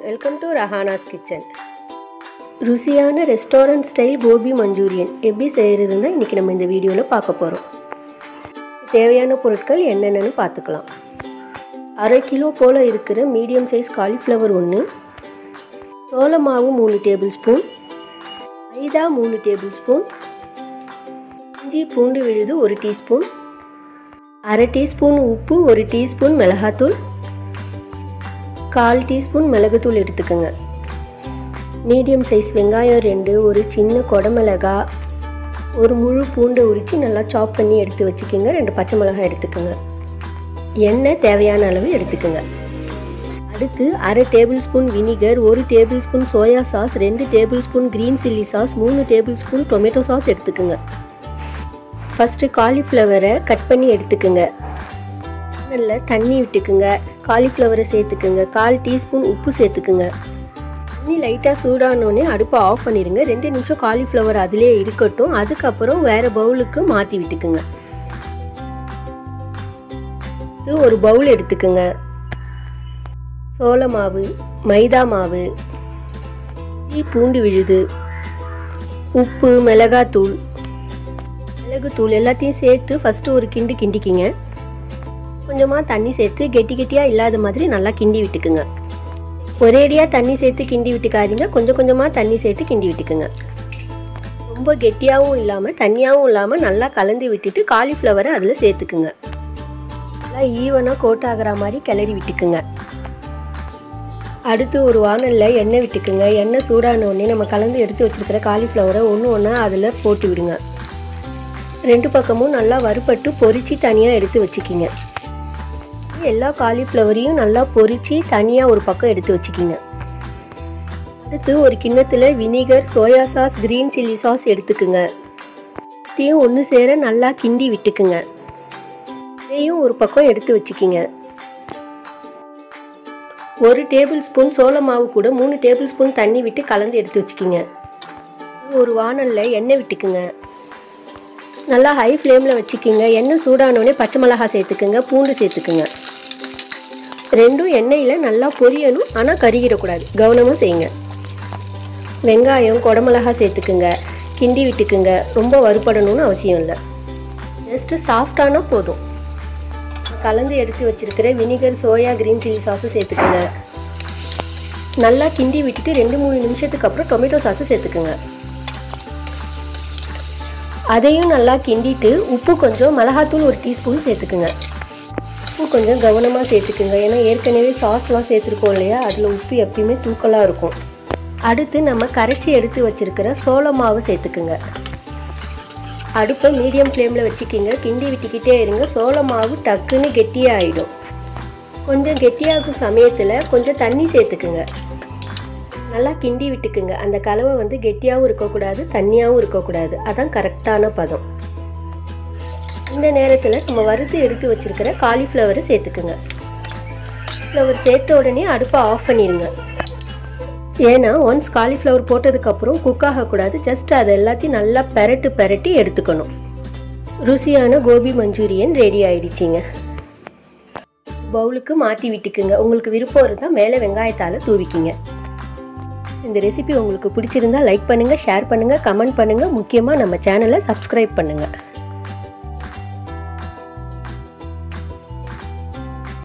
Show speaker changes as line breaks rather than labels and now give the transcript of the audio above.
welcome to Rahana's kitchen ருசியான restaurant style gobi manchurian எப்படி செய்கிறதுன்னு இன்றைக்கி நம்ம இந்த வீடியோவில் பார்க்க போகிறோம் தேவையான பொருட்கள் என்னென்னு பார்த்துக்கலாம் அரை கிலோ போல் இருக்கிற மீடியம் சைஸ் காலிஃப்ளவர் ஒன்று சோள மாவு மூணு டேபிள் ஸ்பூன் மைதா மூணு டேபிள் ஸ்பூன் இஞ்சி பூண்டு விழுது ஒரு டீஸ்பூன் அரை டீஸ்பூன் உப்பு ஒரு டீஸ்பூன் மிளகாத்தூள் கால் டீஸ்பூன் மிளகுத்தூள் எடுத்துக்கோங்க மீடியம் சைஸ் வெங்காயம் ரெண்டு ஒரு சின்ன கொடமிளகா ஒரு முழு பூண்டை உரித்து நல்லா சாப் பண்ணி எடுத்து வச்சுக்கோங்க ரெண்டு பச்சை மிளகாய் எடுத்துக்கோங்க எண்ணெய் தேவையான அளவு எடுத்துக்கோங்க அடுத்து அரை டேபிள் ஸ்பூன் வினிகர் ஒரு டேபிள் ஸ்பூன் சோயா சாஸ் ரெண்டு table spoon green chilli sauce மூணு டேபிள் ஸ்பூன் டொமேட்டோ சாஸ் எடுத்துக்கோங்க ஃபஸ்ட்டு காலிஃப்ளவரை கட் பண்ணி எடுத்துக்கோங்க நல்லா தண்ணி விட்டுக்குங்க காலிஃப்ளவரை சேர்த்துக்குங்க கால் டீஸ்பூன் உப்பு சேர்த்துக்குங்க தண்ணி லைட்டாக சூடானோடனே அடுப்பை ஆஃப் பண்ணிடுங்க ரெண்டு நிமிஷம் காலிஃப்ளவர் அதிலே இருக்கட்டும் அதுக்கப்புறம் வேறு பவுலுக்கு மாற்றி விட்டுக்குங்க இது ஒரு பவுல் எடுத்துக்குங்க சோள மாவு மைதா மாவு இஞ்சி பூண்டு விழுது உப்பு மிளகாத்தூள் மிளகுத்தூள் எல்லாத்தையும் சேர்த்து ஃபஸ்ட்டு ஒரு கிண்டு கிண்டிக்கிங்க கொஞ்சமாக தண்ணி சேர்த்து கெட்டி கெட்டியாக இல்லாத மாதிரி நல்லா கிண்டி விட்டுக்குங்க ஒரேடியாக தண்ணி சேர்த்து கிண்டி விட்டுக்காதீங்க கொஞ்சம் கொஞ்சமாக தண்ணி சேர்த்து கிண்டி விட்டுக்குங்க ரொம்ப கெட்டியாகவும் இல்லாமல் தண்ணியாகவும் இல்லாமல் நல்லா கலந்து விட்டுட்டு காலிஃப்ளவரை அதில் சேர்த்துக்குங்க நல்லா ஈவனாக கோட் ஆகிற மாதிரி கிளறி விட்டுக்குங்க அடுத்து ஒரு வானலில் எண்ணெய் விட்டுக்குங்க எண்ணெய் சூடான உடனே நம்ம கலந்து எடுத்து வச்சுருக்கிற காலிஃப்ளவரை ஒன்று ஒன்றா அதில் போட்டு விடுங்க ரெண்டு பக்கமும் நல்லா வறுபட்டு பொரித்து தனியாக எடுத்து வச்சுக்கிங்க எல்லா காலிஃப்ளவரையும் நல்லா பொரித்து தனியாக ஒரு பக்கம் எடுத்து வச்சுக்கிங்க அடுத்து ஒரு கிண்ணத்தில் vinegar soya sauce green chilli sauce எடுத்துக்குங்க இதையும் ஒன்று சேர நல்லா கிண்டி விட்டுக்குங்க இதையும் ஒரு பக்கம் எடுத்து வச்சுக்கிங்க ஒரு டேபிள் ஸ்பூன் சோள மாவு கூட மூணு டேபிள் ஸ்பூன் தண்ணி விட்டு கலந்து எடுத்து வச்சுக்கிங்க ஒரு வானலில் எண்ணெய் விட்டுக்குங்க நல்லா ஹை ஃப்ளேமில் வச்சுக்கிங்க எண்ணெய் சூடானோடனே பச்சை மிளகாய் சேர்த்துக்குங்க பூண்டு சேர்த்துக்குங்க ரெண்டும் எண்ணெயில் நல்லா பொரியணும் ஆனால் கருகிடக்கூடாது கவனமாக செய்யுங்க வெங்காயம் குடமிளகா சேர்த்துக்குங்க கிண்டி விட்டுக்குங்க ரொம்ப வறுபடணும்னு அவசியம் இல்லை ஜஸ்ட்டு சாஃப்டானா போதும் கலந்து எடுத்து வச்சுருக்கிற vinegar soya green chilli sauce சேர்த்துக்குங்க நல்லா கிண்டி விட்டுட்டு ரெண்டு மூணு நிமிஷத்துக்கு அப்புறம் டொமேட்டோ சாஸு சேர்த்துக்குங்க அதையும் நல்லா கிண்டிட்டு உப்பு கொஞ்சம் மிளகாத்தூள் ஒரு டீஸ்பூன் சேர்த்துக்குங்க உப்பு கொஞ்சம் கவனமாக சேர்த்துக்குங்க ஏன்னா ஏற்கனவே சாஸ்லாம் சேர்த்துருக்கோம் இல்லையா அதில் உப்பு எப்பயுமே தூக்கலாக இருக்கும் அடுத்து நம்ம கரைச்சி எடுத்து வச்சுருக்கிற சோள மாவு சேர்த்துக்குங்க அடுப்பை மீடியம் ஃப்ளேமில் வச்சுக்கிங்க கிண்டி விட்டுக்கிட்டே இருங்க சோள மாவு டக்குன்னு கெட்டியாக ஆகிடும் கொஞ்சம் கெட்டியாகும் சமயத்தில் கொஞ்சம் தண்ணி சேர்த்துக்குங்க நல்லா கிண்டி விட்டுக்குங்க அந்த கலவை வந்து கெட்டியாகவும் இருக்கக்கூடாது தண்ணியாகவும் இருக்கக்கூடாது அதான் கரெக்டான பதம் இந்த நேரத்தில் நம்ம வறுத்து எடுத்து வச்சுருக்கிற காலிஃப்ளவரை சேர்த்துக்குங்க ஃப்ளவர் சேர்த்த உடனே அடுப்பை ஆஃப் பண்ணிடுங்க ஏன்னா ஒன்ஸ் காலிஃப்ளவர் போட்டதுக்கப்புறம் குக் ஆகக்கூடாது ஜஸ்ட் அதை எல்லாத்தையும் நல்லா பெரட்டு பெரட்டி எடுத்துக்கணும் ருசியான கோபி மஞ்சூரியன் ரெடி ஆயிடுச்சிங்க பவுலுக்கு மாற்றி விட்டுக்குங்க உங்களுக்கு விருப்பம் இருந்தால் மேலே வெங்காயத்தால் தூவிக்கிங்க இந்த ரெசிபி உங்களுக்கு பிடிச்சிருந்தா லைக் பண்ணுங்கள் ஷேர் பண்ணுங்கள் கமெண்ட் பண்ணுங்கள் முக்கியமாக நம்ம சேனலை சப்ஸ்கிரைப் பண்ணுங்கள்